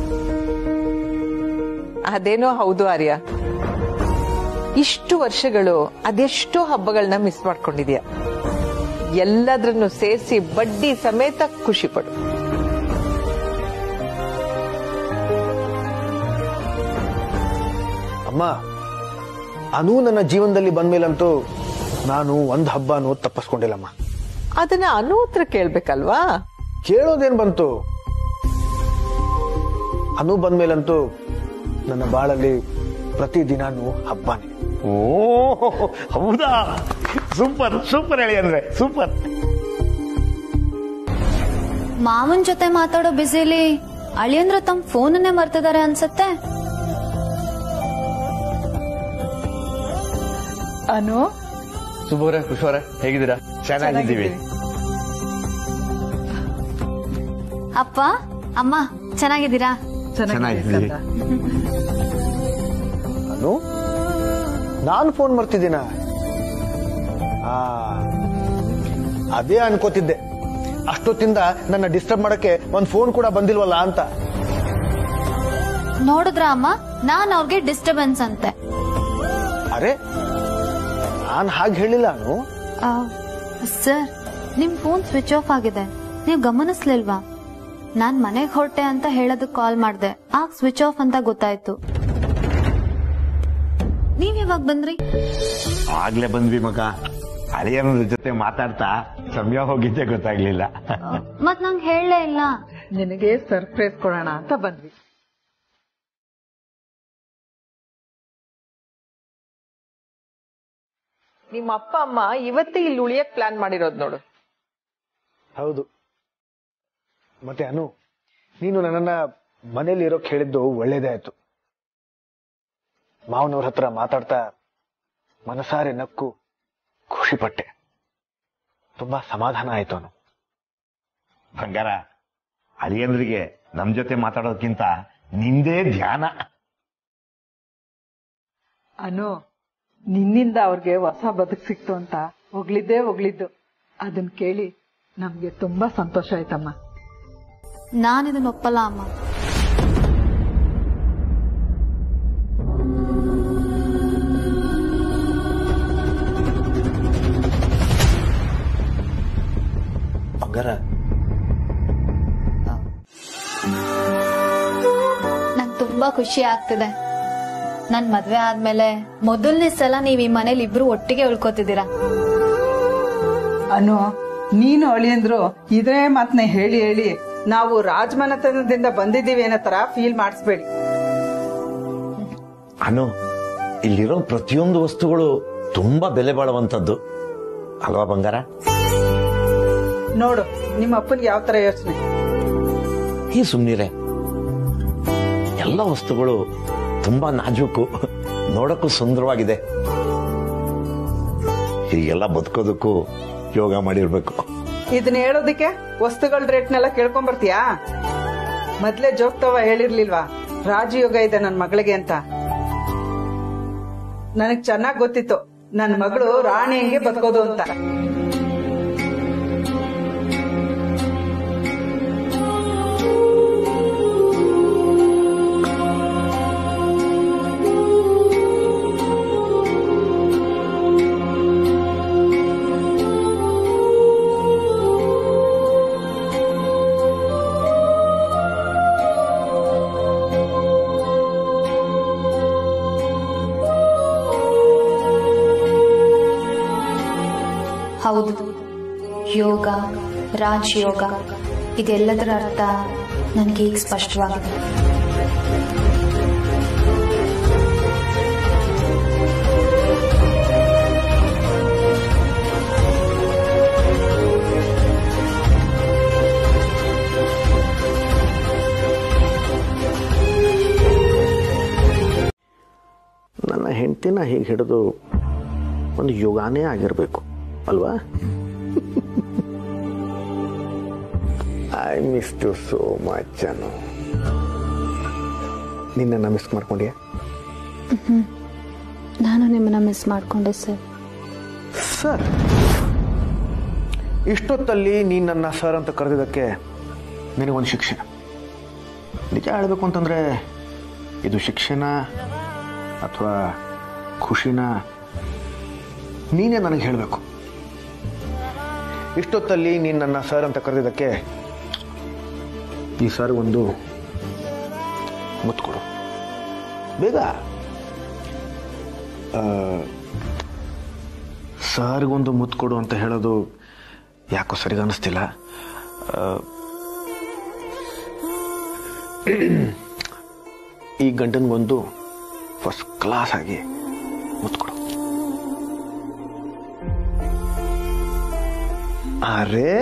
ಅದೇನೋ ಹೌದು ಆರ್ಯ ಇಷ್ಟು ವರ್ಷಗಳು ಅದೆಷ್ಟೋ ಹಬ್ಬಗಳನ್ನ ಮಿಸ್ ಮಾಡ್ಕೊಂಡಿದ್ಯಾ ಎಲ್ಲದ್ರನ್ನು ಸೇರಿಸಿ ಬಡ್ಡಿ ಸಮೇತ ಖುಷಿ ಪಡು ಅಮ್ಮ ಅನು ನನ್ನ ಜೀವನದಲ್ಲಿ ಬಂದ್ಮೇಲಂತೂ ನಾನು ಒಂದ್ ಹಬ್ಬನೂ ತಪ್ಪಿಸ್ಕೊಂಡಿಲ್ಲಮ್ಮ ಅದನ್ನ ಅನು ಹತ್ರ ಕೇಳ್ಬೇಕಲ್ವಾ ಕೇಳೋದೇನ್ ಬಂತು ಅನು ಬಂದ್ಮೇಲಂತೂ ನನ್ನ ಬಾಳಲ್ಲಿ ಪ್ರತಿದಿನಾನು ಹಬ್ಬನೇ ಓ ಹೌದಾ ಸೂಪರ್ ಸೂಪರ್ ಹೇಳಿ ಅಂದ್ರೆ ಸೂಪರ್ ಮಾವನ್ ಜೊತೆ ಮಾತಾಡೋ ಬಿಸಿಲಿ ಅಳಿಯಂದ್ರ ತಮ್ಮ ಫೋನನ್ನೇ ಮರ್ತಿದ್ದಾರೆ ಅನ್ಸತ್ತೆ ಅನು ಸುಬೋರೆ ಖುಷೋರೆ ಹೇಗಿದ್ದೀರಾ ಚೆನ್ನಾಗಿದ್ದೀವಿ ಅಪ್ಪ ಅಮ್ಮ ಚೆನ್ನಾಗಿದ್ದೀರಾ ಚೆನ್ನಾಗಿದ್ದೀವಿ ಅನು ನಾನು ಫೋನ್ ಮಾಡ್ತಿದ್ದೀನ ಆ ಅದೇ ಅನ್ಕೋತಿದ್ದೆ ಅಷ್ಟೊತ್ತಿಂದ ನನ್ನ ಡಿಸ್ಟರ್ಬ್ ಮಾಡಕ್ಕೆ ಒಂದ್ ಫೋನ್ ಕೂಡ ಬಂದಿಲ್ವಲ್ಲ ಅಂತ ನೋಡಿದ್ರ ಅಮ್ಮ ನಾನ್ ಅವ್ರಿಗೆ ಡಿಸ್ಟರ್ಬೆನ್ಸ್ ಅಂತೆ ಅರೆ ನಾನ್ ಹಾಗೆ ಹೇಳಿಲ್ಲ ಅನು ಸರ್ ನಿಮ್ ಫೋನ್ ಸ್ವಿಚ್ ಆಫ್ ಆಗಿದೆ ನೀವು ಗಮನಿಸ್ಲಿಲ್ವಾ ನಾನ್ ಮನೆಗ್ ಹೊರಟೆ ಅಂತ ಹೇಳೋದಕ್ ಕಾಲ್ ಮಾಡ್ದೆ ಆಗ ಸ್ವಿಚ್ ಆಫ್ ಅಂತ ಗೊತ್ತಾಯ್ತು ನೀವ್ ಯಾವಾಗ ಬಂದ್ರಿ ಆಗ್ಲೇ ಬಂದ್ವಿ ಮಗ ಅಳಿಯನ ಜೊತೆ ಮಾತಾಡ್ತಾ ಸಮಯ ಹೋಗಿದ್ದೆ ಗೊತ್ತಾಗ್ಲಿಲ್ಲ ಮತ್ ನಂಗೆ ಹೇಳಲೇ ಇಲ್ಲ ನಿನಗೆ ಸರ್ಪ್ರೈಸ್ ಕೊಡೋಣ ಅಂತ ಬಂದ್ವಿ ನಿಮ್ಮ ಅಪ್ಪ ಅಮ್ಮ ಇವತ್ತೇ ಇಲ್ಲಿ ಉಳಿಯಕ್ ಪ್ಲಾನ್ ಮಾಡಿರೋದ್ ನೋಡು ಹೌದು ಮತ್ತೆ ಅನು ನೀನು ನನ್ನನ್ನ ಮನೇಲಿ ಇರೋಕ್ ಹೇಳಿದ್ದು ಒಳ್ಳೇದೇ ಆಯ್ತು ಮಾವನವ್ರ ಹತ್ರ ಮಾತಾಡ್ತಾ ಮನಸಾರೆ ನಕ್ಕು ಖುಷಿ ಪಟ್ಟೆ ತುಂಬಾ ಸಮಾಧಾನ ಆಯ್ತು ಅನು ಬಂಗಾರ ಅಳಿಯಂದ್ರಿಗೆ ನಮ್ ಜೊತೆ ಮಾತಾಡೋದಕ್ಕಿಂತ ನಿಂದೇ ಧ್ಯಾನ ಅನು ನಿನ್ನಿಂದ ಅವ್ರಿಗೆ ಹೊಸ ಬದುಕು ಸಿಕ್ತು ಅಂತ ಹೊಗಳಿದ್ದೇ ಹೊಗಳಿದ್ದು ಅದನ್ ಕೇಳಿ ನಮ್ಗೆ ತುಂಬಾ ಸಂತೋಷ ಆಯ್ತಮ್ಮ ನಾನ್ ಇದನ್ನ ಒಪ್ಪಲ್ಲ ಅಮ್ಮ ಬಂಗಾರ ನಂಗೆ ತುಂಬಾ ಖುಷಿ ಆಗ್ತಿದೆ ನನ್ ಮದ್ವೆ ಆದ್ಮೇಲೆ ಮೊದಲನೇ ಸಲ ನೀವ್ ಈ ಮನೇಲಿ ಇಬ್ರು ಒಟ್ಟಿಗೆ ಉಳ್ಕೋತಿದ್ದೀರಾ ಅನು ನೀನು ಅಳಿಯಂದ್ರು ಇದೇ ಮಾತನ್ನ ಹೇಳಿ ಹೇಳಿ ನಾವು ರಾಜಮನೆತನದಿಂದ ಬಂದಿದ್ದೀವಿ ಅನ್ನೋ ತರ ಫೀಲ್ ಮಾಡಿಸ್ಬೇಡಿ ಅನು ಇಲ್ಲಿರೋ ಪ್ರತಿಯೊಂದು ವಸ್ತುಗಳು ತುಂಬಾ ಬೆಲೆ ಬಾಳುವಂತದ್ದು ಅಲ್ವಾ ಬಂಗಾರ ನೋಡು ನಿಮ್ಮ ಅಪ್ಪನ್ಗೆ ಯಾವ ತರ ಯೋಚನೆ ಈ ಸುಮ್ನಿರೆ ಎಲ್ಲ ವಸ್ತುಗಳು ತುಂಬಾ ನಾಜೂಕು ನೋಡಕ್ಕೂ ಸುಂದರವಾಗಿದೆ ಹೀಗೆಲ್ಲ ಬದುಕೋದಕ್ಕೂ ಯೋಗ ಮಾಡಿರ್ಬೇಕು ಇದನ್ನ ಹೇಳೋದಿಕ್ಕೆ ವಸ್ತುಗಳ ರೇಟ್ನೆಲ್ಲ ಕೇಳ್ಕೊಂಡ್ ಬರ್ತೀಯಾ ಮೊದ್ಲೇ ಜೋಗ್ತವ ಹೇಳಿರ್ಲಿಲ್ವಾ ರಾಜಯೋಗ ಇದೆ ನನ್ ಮಗಳಿಗೆ ಅಂತ ನನಗ್ ಚೆನ್ನಾಗ್ ಗೊತ್ತಿತ್ತು ನನ್ ಮಗಳು ರಾಣಿ ಹೆಂಗೆ ಬದುಕೋದು ಅಂತ ಹೌದು ಯೋಗ ರಾಜಯೋಗ ಇದೆಲ್ಲದರ ಅರ್ಥ ನನಗೆ ಈಗ ಸ್ಪಷ್ಟವಾಗಿದೆ ನನ್ನ ಹೆಂಡತಿನ ಹೀಗೆ ಹಿಡಿದು ಒಂದು ಯೋಗಾನೇ ಆಗಿರಬೇಕು ಅಲ್ವಾ I miss too so much Anu ನಿನ್ನ ಮಿಸ್ ಮಾಡ್ಕೊಂಡ್ಯಾ ಹ್ಮ್. ನಾನು ನಿಮ್ಮನ್ನ ಮಿಸ್ ಮಾಡ್ಕೊಂಡೆ ಸರ್ ಸರ್ ಇಷ್ಟೊತ್ತಲ್ಲಿ ನೀನು ನನ್ನ ಸರ್ ಅಂತ ಕರೆದಿದ್ದಕ್ಕೆ ನಿನಗೊಂದು ಶಿಕ್ಷೆ ನಿಜ ಹೇಳಬೇಕು ಅಂತಂದ್ರೆ ಇದು ಶಿಕ್ಷೆನ ಅಥವಾ ಖುಷಿನ ನೀನೇ ನನಗೆ ಹೇಳಬೇಕು ಇಷ್ಟೊತ್ತಲ್ಲಿ ನೀನು ನನ್ನ ಸರ್ ಅಂತ ಕರೆದಿದ್ದಕ್ಕೆ ಈ ಸರ್ ಒಂದು ಮುತ್ತು ಕೊಡು ಬೇಗ ಆ, ಸರ್ಗೊಂದು ಮುತ್ತು ಕೊಡು ಅಂತ ಹೇಳೋದು ಯಾಕೋ ಸರಿಗ ಅನಿಸ್ತಿಲ್ಲ ಆ, ಈ ಗಂಡನಿಗೊಂದು ಫಸ್ಟ್ ಕ್ಲಾಸ್ ಆಗಿ ಮುತ್ತು ಕೊಡು ಅರೇ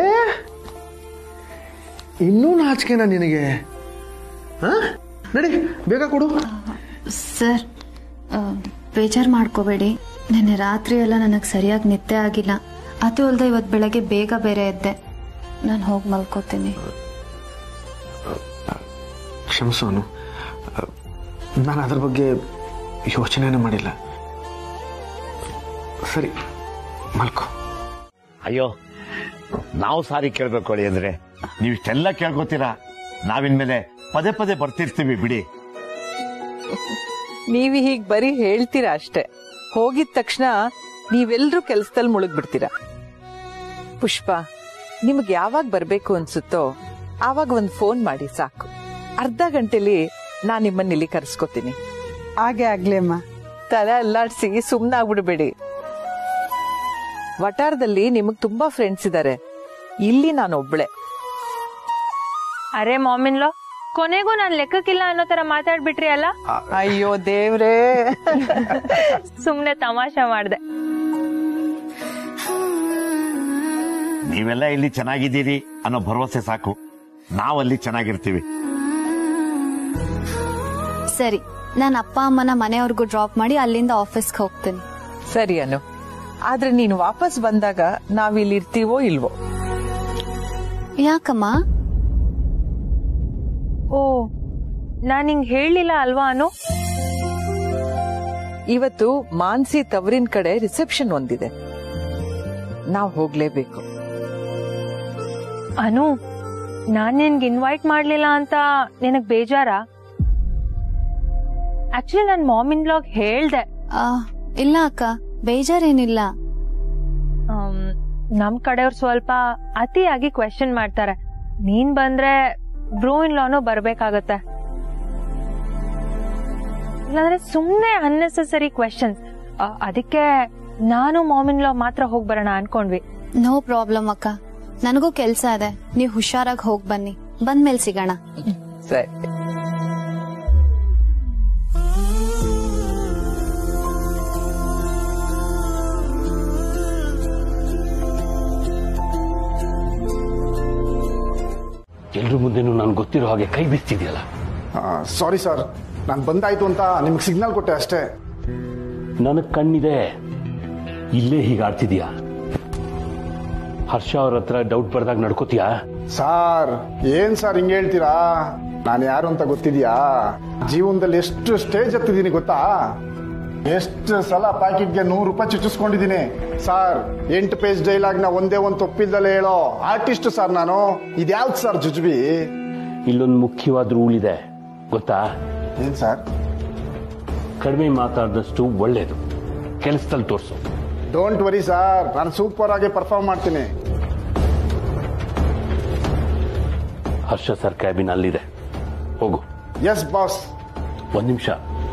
ಇನ್ನೂ ನಾಚಿಕೆನಾ ನಿನಗೆ ಹಾ ನಡಿ ಬೇಗ ಕೊಡು ಸರ್ ಬೇಜಾರು ಮಾಡ್ಕೋಬೇಡಿ ನಿನ್ನೆ ರಾತ್ರಿ ಎಲ್ಲ ನನಗೆ ಸರಿಯಾಗಿ ನಿದ್ದೆ ಆಗಿಲ್ಲ ಅದು ಅಲ್ಲದೆ ಇವತ್ತು ಬೆಳಗ್ಗೆ ಬೇಗ ಬೇರೆ ಎದ್ದೆ ನಾನು ಹೋಗಿ ಮಲ್ಕೋತೀನಿ ಕ್ಷಮಿಸೋನು ನಾನು ಅದ್ರ ಬಗ್ಗೆ ಯೋಚನೆನೇ ಮಾಡಿಲ್ಲ ಸರಿ ಮಲ್ಕೋ ಅಯ್ಯೋ ನಾವು ಸಾರಿ ಕೇಳ್ಬೇಕು ಹೇಳಿ ಅಂದ್ರೆ ನೀವು ಇಷ್ಟೆಲ್ಲ ಕೇಳ್ಕೊತೀರಾ ನಾವಿನ್ಮೇಲೆ ಪದೇ ಪದೇ ಬರ್ತಿರ್ತೀವಿ ಬಿಡಿ ನೀವು ಹೀಗ್ ಬರೀ ಹೇಳ್ತೀರಾ ಅಷ್ಟೇ ಹೋಗಿದ ತಕ್ಷಣ ನೀವೆಲ್ರೂ ಕೆಲ್ಸದಲ್ಲಿ ಮುಳುಗ್ಬಿಡ್ತೀರಾ ಪುಷ್ಪ ನಿಮ್ಗೆ ಯಾವಾಗ ಬರ್ಬೇಕು ಅನ್ಸುತ್ತೋ ಆವಾಗ ಒಂದ್ ಫೋನ್ ಮಾಡಿ ಸಾಕು ಅರ್ಧ ಗಂಟೆಲಿ ನಾನ್ ನಿಮ್ಮನ್ನ ಇಲ್ಲಿ ಕರ್ಸ್ಕೊತೀನಿ ಹಾಗೆ ಆಗ್ಲಿ ಅಮ್ಮ ತಲೆ ಅಲ್ಲಾಡ್ಸಿ ಸುಮ್ನಾಗ್ಬಿಡ್ಬೇಡಿ ವಟಾರದಲ್ಲಿ ನಿಮಗ್ ತುಂಬಾ ಫ್ರೆಂಡ್ಸ್ ಇದಾರೆ ಇಲ್ಲಿ ನಾನು ಒಬ್ಳೆ ಅರೆ ಮಾಮಿನ್ಲೋ ಕೊನೆಗೂ ನಾನ್ ಲೆಕ್ಕಕ್ಕಿಲ್ಲ ಅನ್ನೋ ತರ ಮಾತಾಡ್ಬಿಟ್ರಿ ಅಲ್ಲ ಅಯ್ಯೋ ದೇವ್ರೇ ಸುಮ್ನೆ ತಮಾಷೆ ಮಾಡ್ದೆ ನೀವೆಲ್ಲ ಇಲ್ಲಿ ಚೆನ್ನಾಗಿದ್ದೀರಿ ಅನ್ನೋ ಭರವಸೆ ಸಾಕು ನಾವಲ್ಲಿ ಚೆನ್ನಾಗಿರ್ತೀವಿ ಸರಿ ನಾನು ಅಪ್ಪ ಅಮ್ಮನ ಮನೆಯವ್ರಿಗೂ ಡ್ರಾಪ್ ಮಾಡಿ ಅಲ್ಲಿಂದ ಆಫೀಸ್ಗೆ ಹೋಗ್ತೀನಿ ಸರಿ ಅನು ಆದ್ರೆ ನೀನು ವಾಪಸ್ ಬಂದಾಗ ನಾವಿಲ್ಲಿ ಇರ್ತೀವೋ ಇಲ್ವೋ ಯಾಕಮ್ಮ ಓ ನಾನ್ ಹಿಂಗ್ ಹೇಳಿಲ್ಲ ಅಲ್ವಾ ಅನು ಇವತ್ತು ಮಾನ್ಸಿ ತವರಿನ ಕಡೆ ರಿಸೆಪ್ಷನ್ ಒಂದಿದೆ ನಾವ್ ಹೋಗ್ಲೇಬೇಕು ಅನು ನಾನ್ ನಿನ್ಗೆ ಇನ್ವೈಟ್ ಮಾಡ್ಲಿಲ್ಲ ಅಂತ ನಿನಗ್ ಬೇಜಾರ ಆಕ್ಚುಲಿ ನನ್ ಮಾಮಿನ್ ಬ್ಲಾಗ್ ಹೇಳ್ದೆ ಆ, ಇಲ್ಲ ಅಕ್ಕ ಬೇಜಾರೇನಿಲ್ಲ ಆಮ್, ನಮ್ ಕಡೆಯವ್ರು ಸ್ವಲ್ಪ ಅತಿಯಾಗಿ ಕ್ವೆಶನ್ ಮಾಡ್ತಾರೆ ನೀನ್ ಬಂದ್ರೆ ಬ್ರೋ ಇನ್ ಲಾನು ಬರ್ಬೇಕಾಗತ್ತೆ ಇಲ್ಲಾಂದ್ರೆ ಸುಮ್ನೆ ಅನ್ನೆಸೆಸರಿ ಕ್ವೆಶನ್ ಅದಕ್ಕೆ ನಾನು ಮಾಮಿನ್ ಲಾ ಮಾತ್ರ ಹೋಗ್ ಬರೋಣ ಅನ್ಕೊಂಡ್ವಿ ನೋ ಪ್ರಾಬ್ಲಮ್ ಅಕ್ಕ ನನಗೂ ಕೆಲ್ಸ ಇದೆ ನೀವು ಹುಷಾರಾಗಿ ಹೋಗ್ ಬನ್ನಿ ಬಂದ್ಮೇಲೆ ಸಿಗೋಣ ಸರಿ ಎಲ್ರ ಮುಂದೆನೂ ನಾನು ಗೊತ್ತಿರೋ ಹಾಗೆ ಕೈ ಬಿಸ್ತಿದ್ಯಲ್ಲ ಸಾರಿ ಸರ್ ನಾನು ಬಂದಾಯ್ತು ಅಂತ ನಿಮ್ಗೆ ಸಿಗ್ನಲ್ ಕೊಟ್ಟೆ ಅಷ್ಟೇ ನನಗ್ ಕಣ್ಣಿದೆ ಇಲ್ಲೇ ಹೀಗೆ ಆಡ್ತಿದ್ಯಾ ಹರ್ಷ ಅವ್ರ ಹತ್ರ ಡೌಟ್ ಬರ್ದಾಗ ನಡ್ಕೋತೀಯಾ ಸಾರ್ ಏನ್ ಸರ್ ಹಿಂಗೆ ಹೇಳ್ತೀರಾ ನಾನು ಯಾರು ಅಂತ ಗೊತ್ತಿದ್ಯಾ ಜೀವನದಲ್ಲಿ ಎಷ್ಟು ಸ್ಟೇಜ್ ಹತ್ತಿದ್ದೀನಿ ಗೊತ್ತಾ ಎಷ್ಟು ಸಲ ಪ್ಯಾಕೆಟ್ಗೆ ನೂರು ರೂಪಾಯಿ ಚುಚ್ಚಿಸ್ಕೊಂಡಿದ್ದೀನಿ ಸರ್ ಎಂಟು ಪೇಜ್ ಡೈಲಾಗ್ನ ಒಂದೇ ಒಂದು ತಪ್ಪಿಲ್ದಲೇ ಹೇಳೋ ಆರ್ಟಿಸ್ಟ್ ಸರ್ ನಾನು ಇದ್ಯಾವ್ದು ಸರ್ ಜುಜ್ಬಿ ಇಲ್ಲೊಂದು ಮುಖ್ಯವಾದ ರೂಲ್ ಇದೆ ಗೊತ್ತಾ ಏನ್ ಸರ್ ಕಡಿಮೆ ಮಾತಾಡಿದಷ್ಟು ಒಳ್ಳೇದು ಕೆಲಸದಲ್ಲಿ ತೋರಿಸು ಡೋಂಟ್ ವರಿ ಸರ್ ನಾನು ಸೂಪರ್ ಆಗಿ ಪರ್ಫಾರ್ಮ್ ಮಾಡ್ತೀನಿ ಹರ್ಷ ಸರ್ ಕ್ಯಾಬಿನ್ ಅಲ್ಲಿದೆ ಹೋಗು ಎಸ್ ಬಾಸ್ ಒಂದ್ ನಿಮಿಷ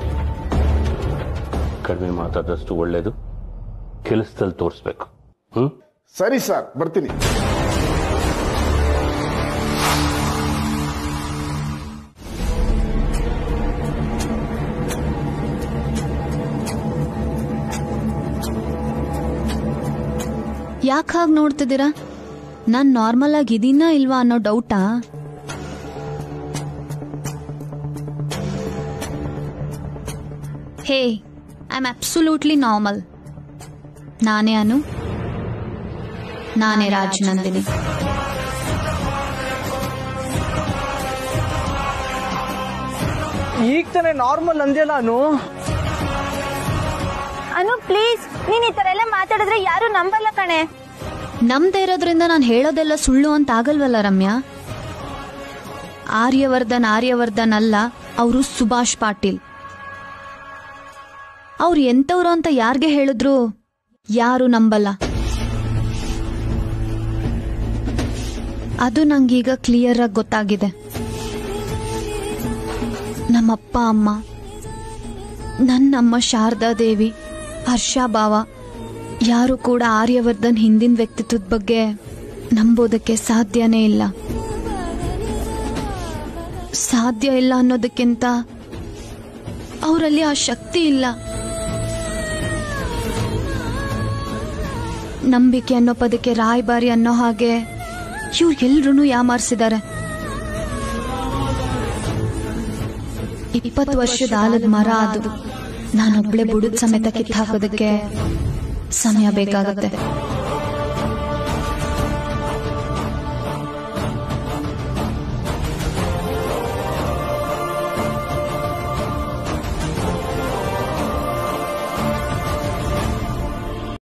ಕಡಿಮೆ ಮಾತಾದಷ್ಟು ಒಳ್ಳೇದು ಕೆಲಸದಲ್ಲಿ ತೋರಿಸ್ಬೇಕು ಹ್ಮ್ ಸರಿ ಸರ್ ಬರ್ತೀನಿ ಯಾಕೆ ಹಾಗೆ ನೋಡ್ತಿದ್ದೀರಾ ನಾನ್ ನಾರ್ಮಲ್ ಆಗಿ ಇದೀನಾ ಇಲ್ವಾ ಅನ್ನೋ ಡೌಟಾ hey I am absolutely normal ನಾನೇ ಅನು ನಾನೇ ರಾಜ್ ನಂದಿನಿ ಈಗ ತಾನೇ ನಾರ್ಮಲ್ ಅಂದ್ಯಲ್ಲ ಅನು ಅನು ಪ್ಲೀಸ್ ನೀನ್ ಈ ತರ ಎಲ್ಲ ಮಾತಾಡಿದ್ರೆ ಯಾರು ನಂಬಲ್ಲ ಕಣೆ ನಮ್ದೇ ಇರೋದ್ರಿಂದ ನಾನು ಹೇಳೋದೆಲ್ಲ ಸುಳ್ಳು ಅಂತ ಆಗಲ್ವಲ್ಲ ರಮ್ಯಾ ಆರ್ಯವರ್ಧನ್ ಆರ್ಯವರ್ಧನ್ ಅಲ್ಲ ಅವರು ಸುಭಾಷ್ ಪಾಟೀಲ್ ಅವ್ರು ಎಂತವ್ರು ಅಂತ ಯಾರಿಗೆ ಹೇಳಿದ್ರು ಯಾರು ನಂಬಲ್ಲ ಅದು ನಂಗೀಗ ಕ್ಲಿಯರ್ ಆಗಿ ಗೊತ್ತಾಗಿದೆ ನಮ್ಮಪ್ಪ ಅಮ್ಮ ನನ್ನಮ್ಮ ಶಾರದಾ ದೇವಿ ಹರ್ಷ ಭಾವ ಯಾರು ಕೂಡ ಆರ್ಯವರ್ಧನ್ ಹಿಂದಿನ ವ್ಯಕ್ತಿತ್ವದ ಬಗ್ಗೆ ನಂಬೋದಕ್ಕೆ ಸಾಧ್ಯನೇ ಇಲ್ಲ ಸಾಧ್ಯ ಇಲ್ಲ ಅನ್ನೋದಕ್ಕಿಂತ ಅವರಲ್ಲಿ ಆ ಶಕ್ತಿ ಇಲ್ಲ ನಂಬಿಕೆ ಅನ್ನೋ ಪದಕ್ಕೆ ರಾಯಬಾರಿ ಅನ್ನೋ ಹಾಗೆ ಇವ್ರು ಎಲ್ರೂ ಯಾಮಾರಿಸಿದ್ದಾರೆ ಇಪ್ಪತ್ತು ವರ್ಷದ ಆಲದ ಮರ ಅದು ನಾನೊಬ್ಳೆ ಬುಡದ ಸಮೇತ ಕಿತ್ತಾಕೋದಕ್ಕೆ ಸಮಯ ಬೇಕಾಗುತ್ತೆ